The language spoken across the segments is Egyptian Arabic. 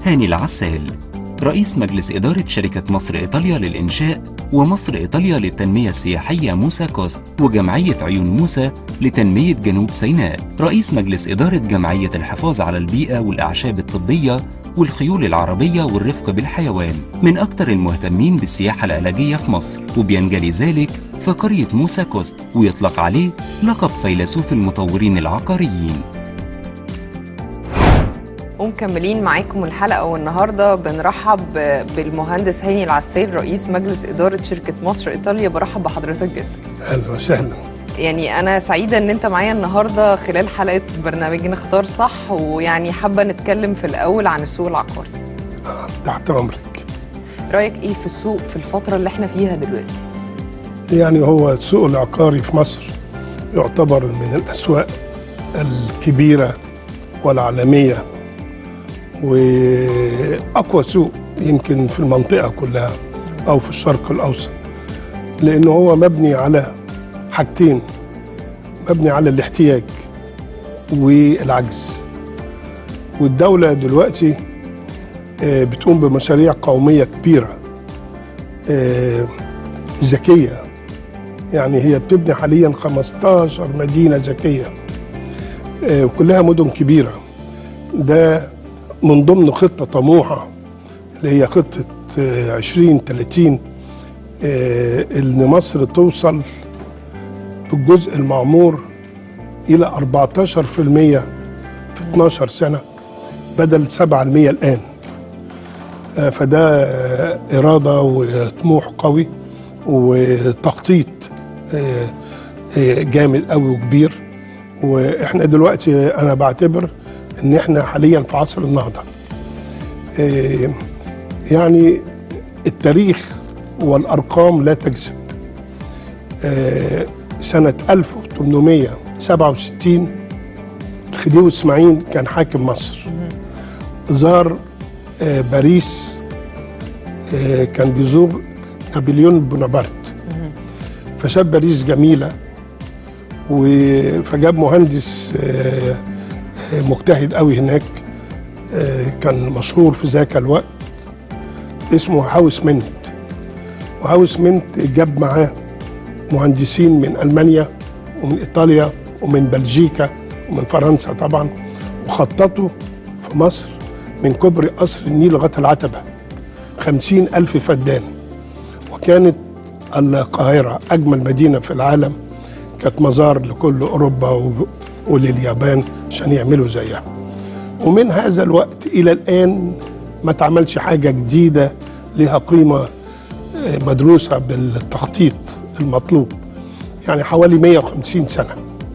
هاني العسال رئيس مجلس إدارة شركة مصر إيطاليا للإنشاء ومصر إيطاليا للتنمية السياحية موسى كوست وجمعية عيون موسى لتنمية جنوب سيناء رئيس مجلس إدارة جمعية الحفاظ على البيئة والأعشاب الطبية والخيول العربية والرفق بالحيوان من أكثر المهتمين بالسياحة العلاجية في مصر وبينجلي ذلك في قرية موسى كوست ويطلق عليه لقب فيلسوف المطورين العقاريين ومكملين معاكم الحلقة والنهاردة بنرحب بالمهندس هاني العسال رئيس مجلس إدارة شركة مصر إيطاليا برحب بحضرتك جدا اهلا وسهلا يعني أنا سعيدة إن أنت معايا النهاردة خلال حلقة برنامجنا اختار صح ويعني حابة نتكلم في الأول عن السوق العقاري آه، تحت امرك رأيك إيه في السوق في الفترة اللي احنا فيها دلوقتي؟ يعني هو السوق العقاري في مصر يعتبر من الاسواق الكبيره والعالميه واقوى سوق يمكن في المنطقه كلها او في الشرق الاوسط لانه هو مبني على حاجتين مبني على الاحتياج والعجز والدوله دلوقتي آه، بتقوم بمشاريع قوميه كبيره آه، ذكيه يعني هي بتبني حاليا 15 مدينه ذكيه آه، وكلها مدن كبيره ده من ضمن خطه طموحه اللي هي خطه آه، 2030 آه، ان مصر توصل بالجزء المعمور الى 14% في 12 سنه بدل 7% الان آه، فده آه، اراده وطموح قوي وتخطيط آه، آه، جامد قوي وكبير واحنا دلوقتي انا بعتبر ان احنا حاليا في عصر النهضه آه، يعني التاريخ والارقام لا تكذب آه، سنه 1867 خديوي اسماعيل كان حاكم مصر زار آه، باريس آه، كان بيزور نابليون بونابرت فشاف باريس جميله و- فجاب مهندس آه، آه، مجتهد قوي هناك آه، كان مشهور في ذاك الوقت اسمه هاوس منت وهاوس منت جاب معاه مهندسين من المانيا ومن ايطاليا ومن بلجيكا ومن فرنسا طبعا وخططوا في مصر من كوبري قصر النيل لغايه العتبه خمسين ألف فدان وكانت القاهرة أجمل مدينة في العالم كانت مزار لكل أوروبا و- ولليابان عشان يعملوا زيها ومن هذا الوقت إلى الآن ما تعملش حاجة جديدة لها قيمة آه، مدروسة بالتخطيط المطلوب يعني حوالي 150 سنة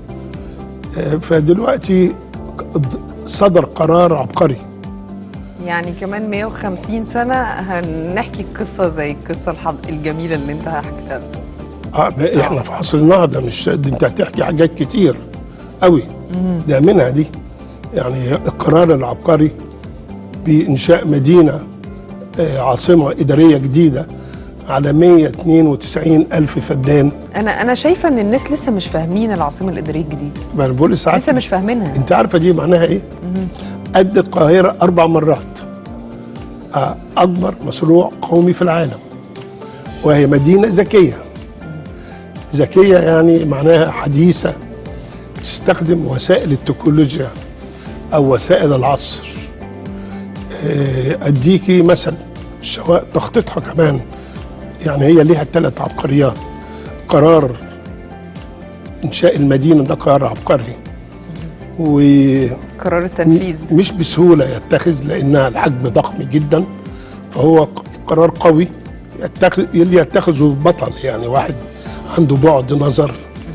آه، فدلوقتي صدر قرار عبقري يعني كمان 150 سنة هنحكي قصة زي القصة الحض- الجميلة اللي انت حكيتها لنا. اه ب- احنا في عصر النهضه مش دي انت هتحكي حاجات كتير قوي ده منها دي يعني القرار العبقري بانشاء مدينه آه، عاصمه اداريه جديده على 192 الف فدان انا انا شايفة ان الناس لسه مش فاهمين العاصمة الإدارية الجديدة ما أنا بقول ساعات لسه مش فاهمينها انت عارفه دي معناها ايه؟ قد القاهره اربع مرات آه، اكبر مشروع قومي في العالم وهي مدينه ذكيه ذكيه يعني معناها حديثه تستخدم وسائل التكنولوجيا او وسائل العصر آه، اديكي مثل الشواء تخطيطها كمان يعني هي ليها ثلاث عبقريات قرار انشاء المدينه ده قرار عبقري و قرار التنفيذ مش بسهوله يتخذ لانها الحجم ضخم جدا فهو ق- قرار قوي يتخذ اللي يتخذه بطل يعني واحد عنده بعد نظر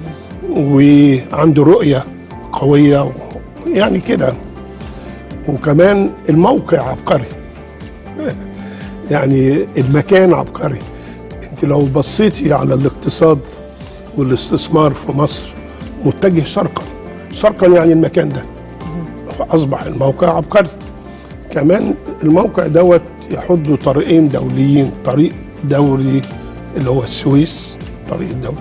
وعنده رؤيه قويه و- يعني كده وكمان الموقع عبقري يعني المكان عبقري انت لو بصيتي على الاقتصاد والاستثمار في مصر متجه شرقا شرقا يعني المكان ده فاصبح الموقع عبقري كمان الموقع دوت يحض طريقين دوليين طريق دولي اللي هو السويس الطريق الدولي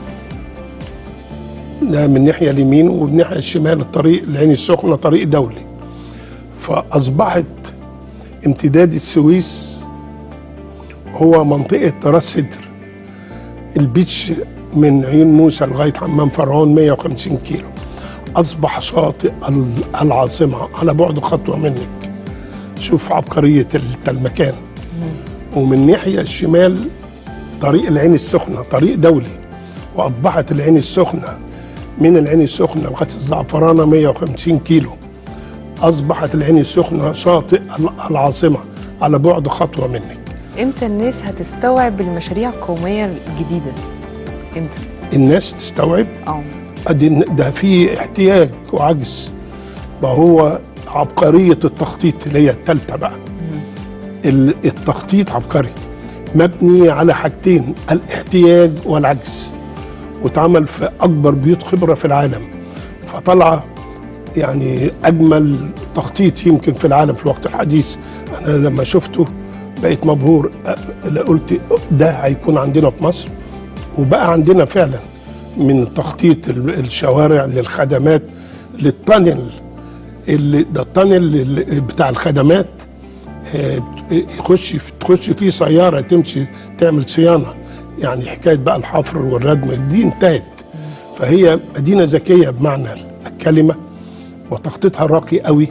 ده من الناحيه اليمين ومن الناحيه الشمال الطريق العين السخنه طريق دولي فاصبحت امتداد السويس هو منطقة راس سدر البيتش من عين موسى لغاية حمام فرعون 150 كيلو أصبح شاطئ ال- العاصمة على بعد خطوة منك شوف عبقرية ال- المكان ومن ناحية الشمال طريق العين السخنة طريق دولي وأصبحت العين السخنة من العين السخنة لغاية الزعفرانة 150 كيلو أصبحت العين السخنة شاطئ ال- العاصمة على بعد خطوة منك امتى الناس هتستوعب المشاريع القوميه الجديده امتى الناس تستوعب اه ادي إن ده في احتياج وعجز ما هو عبقرية التخطيط اللي هي التالتة بقى ال- التخطيط عبقري مبني على حاجتين الاحتياج والعجز واتعمل في أكبر بيوت خبرة في العالم فطلع يعني أجمل تخطيط يمكن في العالم في الوقت الحديث أنا لما شفته بقيت مبهور أ- قلت ده هيكون عندنا في مصر وبقى عندنا فعلا من تخطيط ال- الشوارع للخدمات للتانل اللي ده التانل اللي- بتاع الخدمات آه، يخش في- تخش فيه سياره تمشي تعمل صيانه يعني حكايه بقى الحفر والردم دي انتهت فهي مدينه ذكيه بمعنى الكلمه وتخطيطها راقي قوي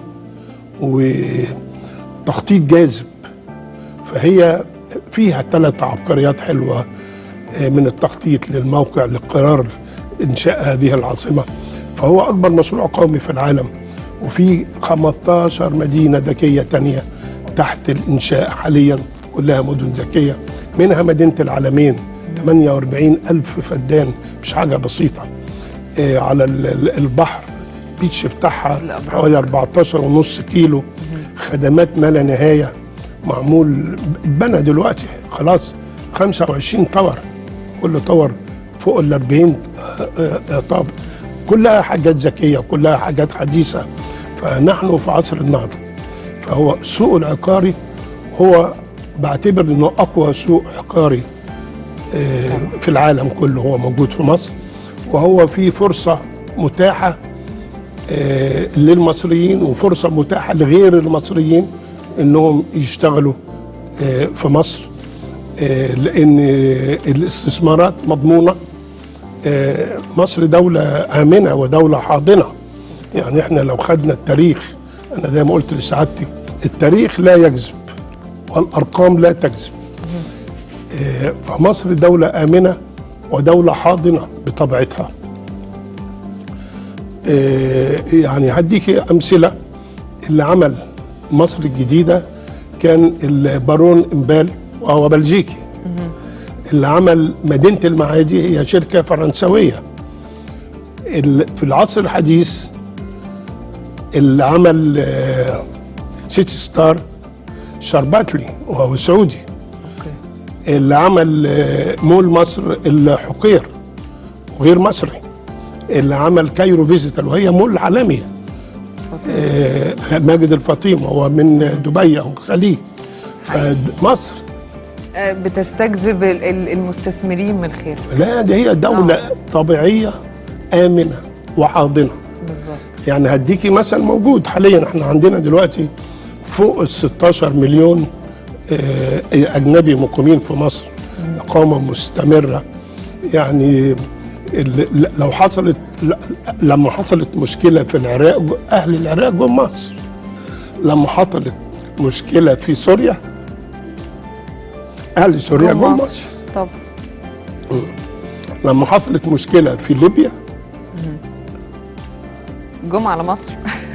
وتخطيط جاذب فهي فيها ثلاث عبقريات حلوه آه، من التخطيط للموقع لقرار انشاء هذه العاصمه فهو اكبر مشروع قومي في العالم وفي 15 مدينه ذكيه تانية تحت الانشاء حاليا كلها مدن ذكيه منها مدينه العالمين 48 الف فدان مش حاجه بسيطه آه، على ال- ال- البحر بيتش بتاعها الأبراج. حوالي 14 ونص كيلو خدمات ما لا نهايه معمول بنى دلوقتي خلاص 25 طور كل طور فوق ال 40 آه، آه، آه، طابق كلها حاجات ذكيه كلها حاجات حديثه فنحن في عصر النهضه فهو السوق العقاري هو بعتبر انه اقوى سوق عقاري آه، في العالم كله هو موجود في مصر وهو في فرصه متاحه آه، للمصريين وفرصه متاحه لغير المصريين انهم يشتغلوا آه، في مصر آه، لان الاستثمارات مضمونه آه، مصر دولة آمنة ودولة حاضنة يعني احنا لو خدنا التاريخ أنا زي ما قلت لسعادتك التاريخ لا يكذب والأرقام لا تكذب آه، فمصر دولة آمنة ودولة حاضنة بطبيعتها آه، يعني هديك أمثلة اللي عمل مصر الجديدة كان البارون إمبال وهو بلجيكي اللي عمل مدينة المعادي هي شركة فرنسوية ال- في العصر الحديث اللي عمل آه، سيتي ستار شرباتلي وهو سعودي اوكي اللي عمل آه، مول مصر الحقير وغير مصري اللي عمل كايرو فيزيتال وهي مول عالمي آه، ماجد الفطيم هو من دبي او الخليج فمصر آه، بتستجذب ال- ال- المستثمرين من الخير لا دي هي دولة طبيعية آمنة وحاضنة بالظبط يعني هديكي مثل موجود حاليا احنا عندنا دلوقتي فوق ال 16 مليون آه، أجنبي مقيمين في مصر إقامة مستمرة يعني ال- لو حصلت ل- لما حصلت مشكلة في العراق أهل العراق جم مصر لما حصلت مشكلة في سوريا أهل سوريا جم جم مصر. مصر طب لما حصلت مشكلة في ليبيا جم على مصر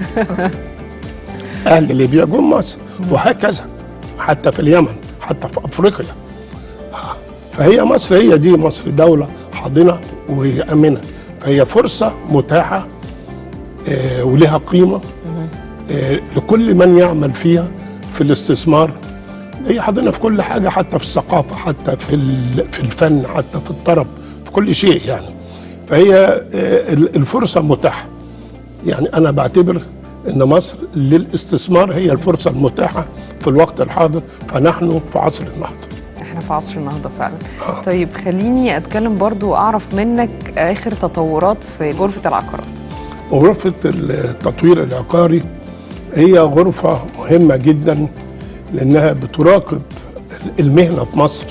اهل ليبيا جم مصر وهكذا حتى في اليمن حتى في افريقيا فهي مصر هي دي مصر دوله حاضنه وامنه فهي فرصه متاحه آه، ولها قيمه آه، لكل من يعمل فيها في الاستثمار هي حاضنه في كل حاجه حتى في الثقافه حتى في ال- في الفن حتى في الطرب في كل شيء يعني فهي آه، الفرصه متاحه يعني انا بعتبر ان مصر للاستثمار هي الفرصه المتاحه في الوقت الحاضر فنحن في عصر النهضه احنا في عصر النهضه فعلا طيب خليني اتكلم برضو واعرف منك اخر تطورات في غرفه العقارات وغرفه التطوير العقاري هي غرفه مهمه جدا لانها بتراقب المهنه في مصر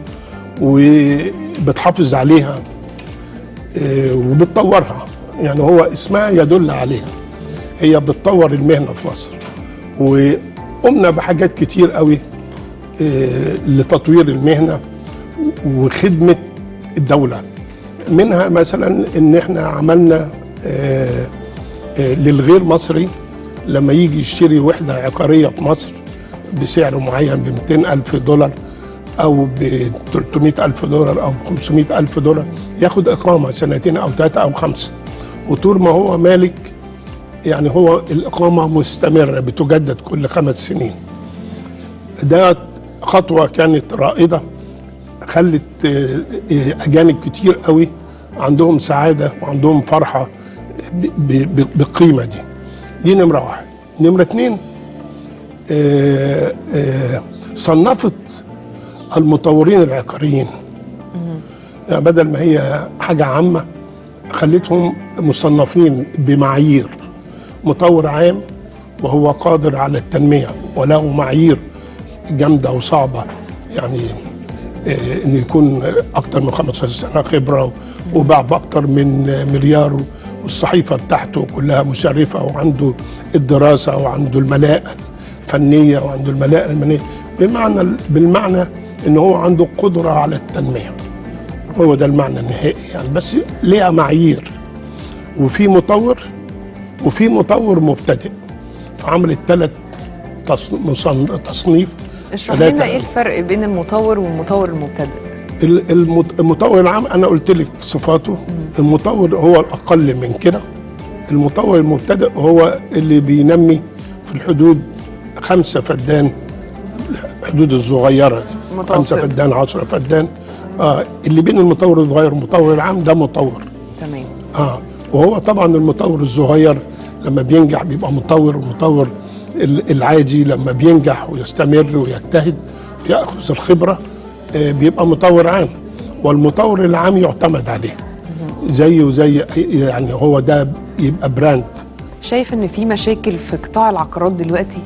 وبتحافظ عليها آه، وبتطورها يعني هو اسمها يدل عليها هي بتطور المهنه في مصر وقمنا بحاجات كتير قوي آه، لتطوير المهنه وخدمه الدوله منها مثلا ان احنا عملنا آه، آه، للغير مصري لما يجي يشتري وحده عقاريه في مصر بسعر معين ب 200 الف دولار او ب 300 الف دولار او ب 500 الف دولار ياخد اقامه سنتين او ثلاثه او خمسه وطول ما هو مالك يعني هو الاقامه مستمره بتجدد كل خمس سنين ده خطوه كانت رائده خلت آه، آه، اجانب كتير قوي عندهم سعاده وعندهم فرحه ب- ب- بالقيمه دي دي نمره واحد نمره اتنين آه، آه، صنفت المطورين العقاريين يعني بدل ما هي حاجه عامه خلتهم مصنفين بمعايير مطور عام وهو قادر على التنميه وله معايير جامده وصعبه يعني آه، انه يكون اكتر من 15 سنه خبره وباع باكتر من مليار والصحيفه بتاعته كلها مشرفه وعنده الدراسه وعنده الملاءه الفنيه وعنده الملاءه الماليه بمعنى بالمعنى ان هو عنده قدره على التنميه هو ده المعنى النهائي يعني بس ليها معايير وفي مطور وفي مطور مبتدئ فعملت ثلاث تصنيف اشرح ثلاثة. لنا ايه الفرق بين المطور والمطور المبتدئ ال- المت- المطور العام انا قلت لك صفاته المطور هو الاقل من كده المطور المبتدئ هو اللي بينمي في الحدود خمسة فدان الحدود الصغيرة دي. متوسط. خمسة فدان عشرة فدان آه اللي بين المطور الصغير والمطور العام ده مطور تمام اه وهو طبعا المطور الصغير لما بينجح بيبقى مطور والمطور ال- العادي لما بينجح ويستمر ويجتهد وياخذ الخبره آه، بيبقى مطور عام والمطور العام يعتمد عليه زيه زي يعني هو ده يبقى براند شايف ان في مشاكل في قطاع العقارات دلوقتي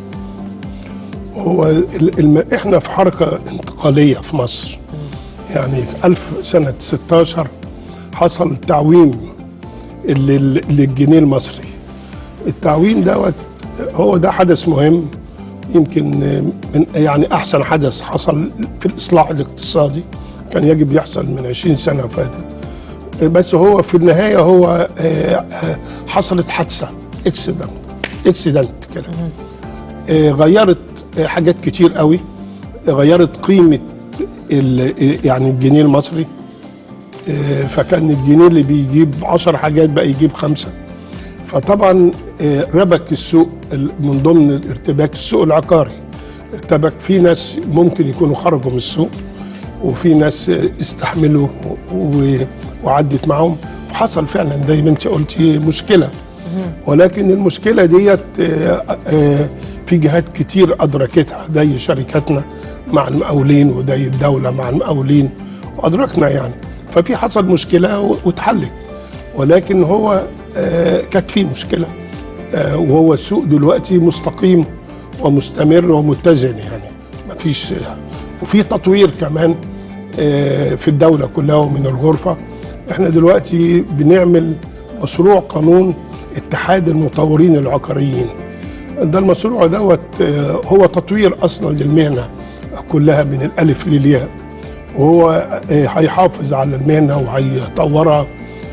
هو ال- الم... احنا في حركه انتقاليه في مصر يعني ألف سنه 16 حصل تعويم لل- للجنيه المصري التعويم دوت هو ده حدث مهم يمكن من يعني احسن حدث حصل في الاصلاح الاقتصادي كان يجب يحصل من 20 سنه فاتت بس هو في النهايه هو آه، آه، حصلت حادثه اكسيدنت اكسيدنت كده آه، غيرت آه، حاجات كتير قوي غيرت قيمه ال- يعني الجنيه المصري آه، فكان الجنيه اللي بيجيب 10 حاجات بقى يجيب خمسه فطبعا آه، ربك السوق ال- من ضمن الارتباك السوق العقاري ارتبك في ناس ممكن يكونوا خرجوا من السوق وفي ناس آه، استحملوا و- وعدت معاهم وحصل فعلا زي ما انت قلتي مشكله ولكن المشكله ديت آه، آه، في جهات كتير ادركتها زي شركاتنا مع المقاولين وزي الدوله مع المقاولين وادركنا يعني ففي حصل مشكله و- واتحلت ولكن هو آه، كانت في مشكله آه، وهو السوق دلوقتي مستقيم ومستمر ومتزن يعني مفيش وفي تطوير كمان آه، في الدوله كلها ومن الغرفه احنا دلوقتي بنعمل مشروع قانون اتحاد المطورين العقاريين ده المشروع دوت آه، هو تطوير اصلا للمهنه كلها من الالف للياء وهو آه، هيحافظ على المهنه وهيطورها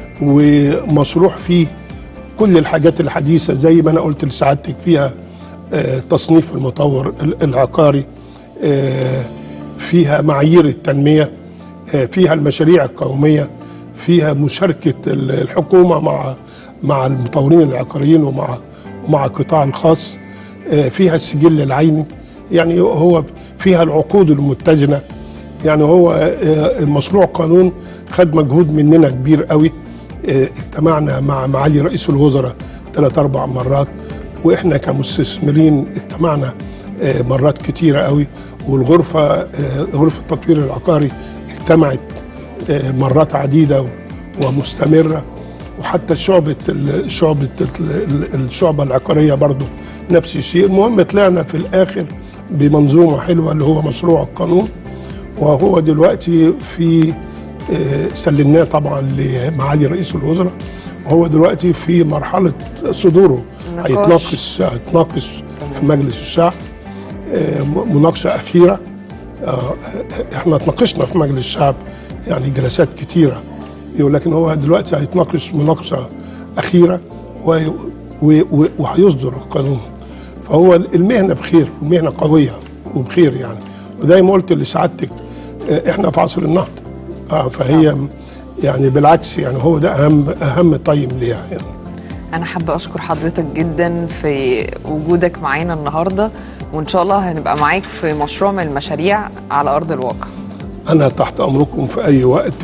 ومشروع فيه كل الحاجات الحديثه زي ما انا قلت لسعادتك فيها آه، تصنيف المطور ال- العقاري آه، فيها معايير التنميه آه، فيها المشاريع القوميه فيها مشاركه ال- الحكومه مع مع المطورين العقاريين ومع ومع القطاع الخاص آه، فيها السجل العيني يعني هو فيها العقود المتزنه يعني هو آه، مشروع قانون خد مجهود مننا كبير قوي آه، اجتمعنا مع معالي رئيس الوزراء ثلاث اربع مرات واحنا كمستثمرين اجتمعنا آه، مرات كتيره قوي والغرفه آه، غرفه التطوير العقاري اجتمعت آه، مرات عديده ومستمره وحتى شعبة ال- شعبة ال- ال- الشعبة العقارية برضو نفس الشيء المهم طلعنا في الآخر بمنظومه حلوه اللي هو مشروع القانون وهو دلوقتي في آه، سلمناه طبعا لمعالي رئيس الوزراء وهو دلوقتي في مرحله صدوره نقاش. هيتناقش هيتناقش في مجلس الشعب آه، م- مناقشه اخيره آه، احنا اتناقشنا في مجلس الشعب يعني جلسات كتيره ولكن هو دلوقتي هيتناقش مناقشه اخيره و- و- و- وهيصدر القانون فهو المهنه بخير المهنه قويه وبخير يعني وزي ما قلت لسعادتك آه، احنا في عصر النهضه اه فهي يعني بالعكس يعني هو ده اهم اهم طيب ليها يعني. انا حابه اشكر حضرتك جدا في وجودك معانا النهارده وان شاء الله هنبقى معاك في مشروع من المشاريع على ارض الواقع انا تحت امركم في اي وقت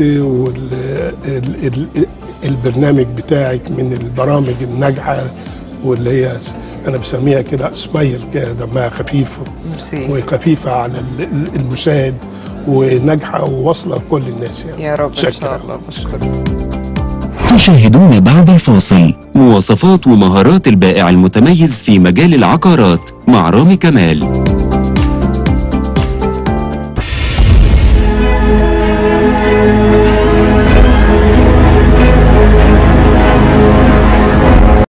والبرنامج بتاعك من البرامج الناجحه واللي هي انا بسميها كده سمايل كده دمها خفيف ميرسي وخفيفه على ال- ال- المشاهد وناجحه وواصله لكل الناس يعني يا رب ان شكراً. شاء الله بشكرك تشاهدون بعد الفاصل مواصفات ومهارات البائع المتميز في مجال العقارات مع رامي كمال